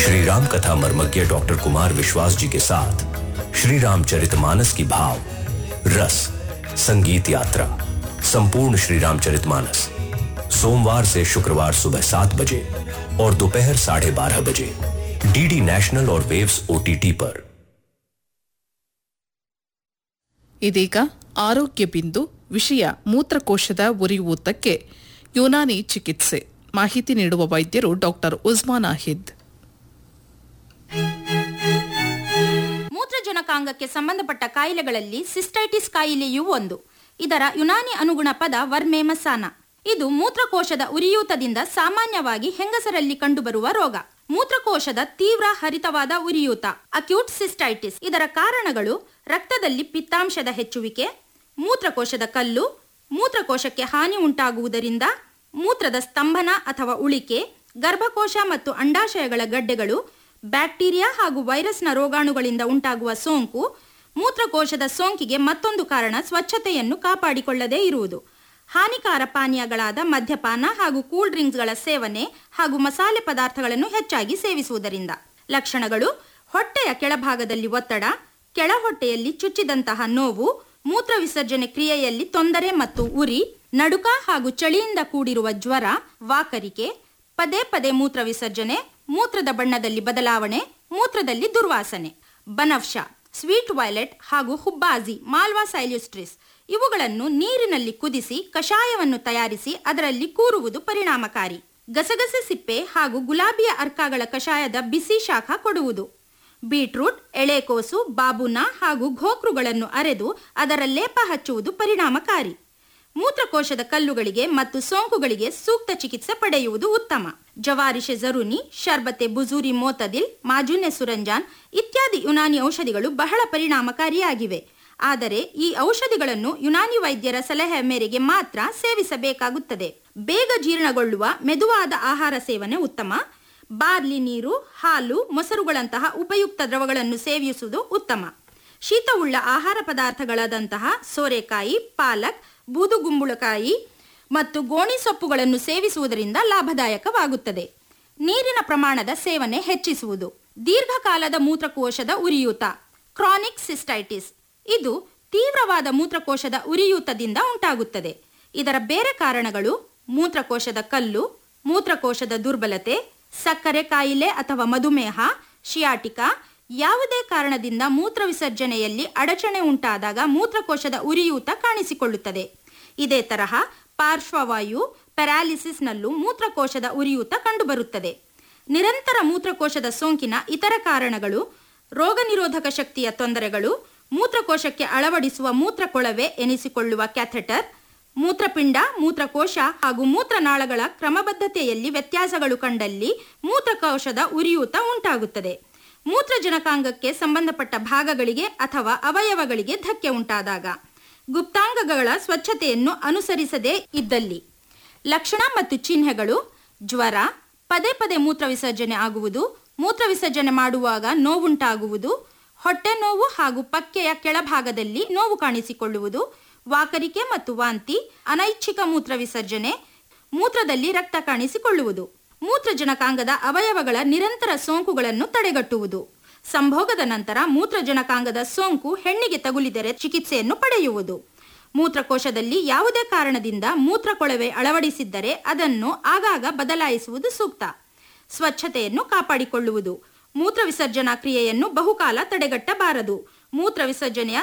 श्री राम कथा मर्मज्ञ डॉक्टर कुमार विश्वास जी के साथ श्री रामचरितमानस की भाव रस संगीत यात्रा संपूर्ण श्री रामचरितमानस सोमवार से शुक्रवार सुबह सात बजे और दोपहर साढ़े बारह बजे डीडी नेशनल और वेव्स ओटीटी पर ಇದೀಗ ಆರೋಗ್ಯ ಬಿಂದು ವಿಷಯ ಮೂತ್ರಕೋಶದ ಉರಿಯೂತಕ್ಕೆ ಯುನಾನಿ ಚಿಕಿತ್ಸೆ ಮಾಹಿತಿ ನೀಡುವ ವೈದ್ಯರು ಡಾಕ್ಟರ್ ಉಸ್ಮಾನ್ ಅಹಿದ್ ಮೂತ್ರಜನಕಾಂಗಕ್ಕೆ ಸಂಬಂಧಪಟ್ಟ ಕಾಯಿಲೆಗಳಲ್ಲಿ ಸಿಸ್ಟೈಟಿಸ್ ಕಾಯಿಲೆಯೂ ಒಂದು ಇದರ ಯುನಾನಿ ಅನುಗುಣ ಪದ ವರ್ಮೇಮಸಾನ ಇದು ಮೂತ್ರಕೋಶದ ಉರಿಯೂತದಿಂದ ಸಾಮಾನ್ಯವಾಗಿ ಹೆಂಗಸರಲ್ಲಿ ಕಂಡುಬರುವ ರೋಗ ಮೂತ್ರಕೋಶದ ತೀವ್ರ ಹರಿತವಾದ ಉರಿಯೂತ ಅಕ್ಯೂಟ್ ಸಿಸ್ಟೈಟಿಸ್ ಇದರ ಕಾರಣಗಳು ರಕ್ತದಲ್ಲಿ ಪಿತ್ತಾಂಶದ ಹೆಚ್ಚುವಿಕೆ ಮೂತ್ರಕೋಶದ ಕಲ್ಲು ಮೂತ್ರಕೋಶಕ್ಕೆ ಹಾನಿ ಉಂಟಾಗುವುದರಿಂದ ಮೂತ್ರದ ಸ್ತಂಭನ ಅಥವಾ ಉಳಿಕೆ ಗರ್ಭಕೋಶ ಮತ್ತು ಅಂಡಾಶಯಗಳ ಗಡ್ಡೆಗಳು ಬ್ಯಾಕ್ಟೀರಿಯಾ ಹಾಗೂ ವೈರಸ್ನ ರೋಗಾಣುಗಳಿಂದ ಉಂಟಾಗುವ ಸೋಂಕು ಮೂತ್ರಕೋಶದ ಸೋಂಕಿಗೆ ಮತ್ತೊಂದು ಕಾರಣ ಸ್ವಚ್ಛತೆಯನ್ನು ಕಾಪಾಡಿಕೊಳ್ಳದೇ ಇರುವುದು ಹಾನಿಕಾರ ಪಾನೀಯಗಳಾದ ಮದ್ಯಪಾನ ಹಾಗೂ ಕೂಲ್ ಡ್ರಿಂಕ್ಸ್ಗಳ ಸೇವನೆ ಹಾಗೂ ಮಸಾಲೆ ಪದಾರ್ಥಗಳನ್ನು ಹೆಚ್ಚಾಗಿ ಸೇವಿಸುವುದರಿಂದ ಲಕ್ಷಣಗಳು ಹೊಟ್ಟೆಯ ಕೆಳಭಾಗದಲ್ಲಿ ಒತ್ತಡ ಕೆಳ ಹೊಟ್ಟೆಯಲ್ಲಿ ಚುಚ್ಚಿದಂತಹ ನೋವು ಮೂತ್ರ ವಿಸರ್ಜನೆ ಕ್ರಿಯೆಯಲ್ಲಿ ತೊಂದರೆ ಮತ್ತು ಉರಿ ನಡುಕ ಹಾಗೂ ಚಳಿಯಿಂದ ಕೂಡಿರುವ ಜ್ವರ ವಾಕರಿಕೆ ಪದೇ ಪದೇ ಮೂತ್ರ ವಿಸರ್ಜನೆ ಮೂತ್ರದ ಬಣ್ಣದಲ್ಲಿ ಬದಲಾವಣೆ ಮೂತ್ರದಲ್ಲಿ ದುರ್ವಾಸನೆ ಬನಫ್ಷ ಸ್ವೀಟ್ ವೈಲೆಟ್ ಹಾಗೂ ಹುಬ್ಬಾಜಿ ಮಾಲ್ವಾ ಸೈಲ್ಯುಸ್ಟ್ರಿಸ್ ಇವುಗಳನ್ನು ನೀರಿನಲ್ಲಿ ಕುದಿಸಿ ಕಷಾಯವನ್ನು ತಯಾರಿಸಿ ಅದರಲ್ಲಿ ಕೂರುವುದು ಪರಿಣಾಮಕಾರಿ ಗಸಗಸೆ ಸಿಪ್ಪೆ ಹಾಗೂ ಗುಲಾಬಿಯ ಅರ್ಕಗಳ ಕಷಾಯದ ಬಿಸಿ ಶಾಖ ಕೊಡುವುದು ಬೀಟ್ರೂಟ್ ಎಳೆಕೋಸು ಬಾಬುನ ಹಾಗೂ ಘೋಕ್ರುಗಳನ್ನು ಅರೆದು ಅದರ ಲೇಪ ಹಚ್ಚುವುದು ಪರಿಣಾಮಕಾರಿ ಮೂತ್ರಕೋಶದ ಕಲ್ಲುಗಳಿಗೆ ಮತ್ತು ಸೋಂಕುಗಳಿಗೆ ಸೂಕ್ತ ಚಿಕಿತ್ಸೆ ಪಡೆಯುವುದು ಉತ್ತಮ ಜವಾರಿಷೆ ಜರುನಿ ಶರ್ಬತೆ ಬುಜೂರಿ ಮೋತದಿಲ್ ಮಾಜುನೆ ಸುರಂಜಾನ್ ಇತ್ಯಾದಿ ಯುನಾನಿ ಔಷಧಿಗಳು ಬಹಳ ಪರಿಣಾಮಕಾರಿಯಾಗಿವೆ ಆದರೆ ಈ ಔಷಧಿಗಳನ್ನು ಯುನಾನಿ ವೈದ್ಯರ ಸಲಹೆ ಮೇರೆಗೆ ಮಾತ್ರ ಸೇವಿಸಬೇಕಾಗುತ್ತದೆ ಬೇಗ ಜೀರ್ಣಗೊಳ್ಳುವ ಮೆದುವಾದ ಆಹಾರ ಸೇವನೆ ಉತ್ತಮ ಬಾರ್ಲಿ ನೀರು ಹಾಲು ಮೊಸರುಗಳಂತಹ ಉಪಯುಕ್ತ ದ್ರವಗಳನ್ನು ಸೇವಿಸುವುದು ಉತ್ತಮ ಶೀತವುಳ್ಳ ಆಹಾರ ಪದಾರ್ಥಗಳಾದಂತಹ ಸೋರೆಕಾಯಿ ಪಾಲಕ್ ಬೂದುಗುಂಬಳಕಾಯಿ ಮತ್ತು ಗೋಣಿ ಸೊಪ್ಪುಗಳನ್ನು ಸೇವಿಸುವುದರಿಂದ ಲಾಭದಾಯಕವಾಗುತ್ತದೆ ನೀರಿನ ಪ್ರಮಾಣದ ಸೇವನೆ ಹೆಚ್ಚಿಸುವುದು ದೀರ್ಘಕಾಲದ ಮೂತ್ರಕೋಶದ ಉರಿಯೂತ ಕ್ರಾನಿಕ್ ಸಿಸ್ಟೈಟಿಸ್ ಇದು ತೀವ್ರವಾದ ಮೂತ್ರಕೋಶದ ಉರಿಯೂತದಿಂದ ಉಂಟಾಗುತ್ತದೆ ಇದರ ಬೇರೆ ಕಾರಣಗಳು ಮೂತ್ರಕೋಶದ ಕಲ್ಲು ಮೂತ್ರಕೋಶದ ದುರ್ಬಲತೆ ಸಕ್ಕರೆ ಕಾಯಿಲೆ ಅಥವಾ ಮಧುಮೇಹ ಶಿಯಾಟಿಕಾ ಯಾವುದೇ ಕಾರಣದಿಂದ ಮೂತ್ರ ವಿಸರ್ಜನೆಯಲ್ಲಿ ಅಡಚಣೆ ಉಂಟಾದಾಗ ಮೂತ್ರಕೋಶದ ಉರಿಯೂತ ಕಾಣಿಸಿಕೊಳ್ಳುತ್ತದೆ ಇದೇ ತರಹ ಪಾರ್ಶ್ವವಾಯು ಪ್ಯಾರಾಲಿಸಿಸ್ನಲ್ಲೂ ಮೂತ್ರಕೋಶದ ಉರಿಯೂತ ಕಂಡುಬರುತ್ತದೆ ನಿರಂತರ ಮೂತ್ರಕೋಶದ ಸೋಂಕಿನ ಇತರ ಕಾರಣಗಳು ರೋಗ ನಿರೋಧಕ ಶಕ್ತಿಯ ತೊಂದರೆಗಳು ಮೂತ್ರಕೋಶಕ್ಕೆ ಅಳವಡಿಸುವ ಮೂತ್ರಕೊಳವೆ ಎನಿಸಿಕೊಳ್ಳುವ ಕ್ಯಾಥೆಟರ್ ಮೂತ್ರಪಿಂಡ ಮೂತ್ರಕೋಶ ಹಾಗೂ ಮೂತ್ರನಾಳಗಳ ಕ್ರಮಬದ್ಧತೆಯಲ್ಲಿ ವ್ಯತ್ಯಾಸಗಳು ಕಂಡಲ್ಲಿ ಮೂತ್ರಕೋಶದ ಉರಿಯೂತ ಉಂಟಾಗುತ್ತದೆ ಮೂತ್ರಜನಕಾಂಗಕ್ಕೆ ಸಂಬಂಧಪಟ್ಟ ಭಾಗಗಳಿಗೆ ಅಥವಾ ಅವಯವಗಳಿಗೆ ಧಕ್ಕೆ ಉಂಟಾದಾಗ ಗುಪ್ತಾಂಗಗಳ ಸ್ವಚ್ಛತೆಯನ್ನು ಅನುಸರಿಸದೇ ಇದ್ದಲ್ಲಿ ಲಕ್ಷಣ ಮತ್ತು ಚಿಹ್ನೆಗಳು ಜ್ವರ ಪದೇ ಪದೇ ಮೂತ್ರ ವಿಸರ್ಜನೆ ಆಗುವುದು ಮೂತ್ರ ವಿಸರ್ಜನೆ ಮಾಡುವಾಗ ನೋವುಂಟಾಗುವುದು ಹೊಟ್ಟೆ ನೋವು ಹಾಗೂ ಪಕ್ಕೆಯ ಕೆಳಭಾಗದಲ್ಲಿ ನೋವು ಕಾಣಿಸಿಕೊಳ್ಳುವುದು ವಾಕರಿಕೆ ಮತ್ತು ವಾಂತಿ ಅನೈಚ್ಛಿಕ ಮೂತ್ರ ವಿಸರ್ಜನೆ ಮೂತ್ರದಲ್ಲಿ ರಕ್ತ ಕಾಣಿಸಿಕೊಳ್ಳುವುದು ಮೂತ್ರಜನಕಾಂಗದ ಅವಯವಗಳ ನಿರಂತರ ಸೋಂಕುಗಳನ್ನು ತಡೆಗಟ್ಟುವುದು ಸಂಭೋಗದ ನಂತರ ಮೂತ್ರಜನಕಾಂಗದ ಸೋಂಕು ಹೆಣ್ಣಿಗೆ ತಗುಲಿದರೆ ಚಿಕಿತ್ಸೆಯನ್ನು ಪಡೆಯುವುದು ಮೂತ್ರಕೋಶದಲ್ಲಿ ಯಾವುದೇ ಕಾರಣದಿಂದ ಮೂತ್ರಕೊಳವೆ ಅಳವಡಿಸಿದ್ದರೆ ಅದನ್ನು ಆಗಾಗ ಬದಲಾಯಿಸುವುದು ಸೂಕ್ತ ಸ್ವಚ್ಛತೆಯನ್ನು ಕಾಪಾಡಿಕೊಳ್ಳುವುದು ಮೂತ್ರ ವಿಸರ್ಜನಾ ಕ್ರಿಯೆಯನ್ನು ಬಹುಕಾಲ ತಡೆಗಟ್ಟಬಾರದು ಮೂತ್ರ ವಿಸರ್ಜನೆಯ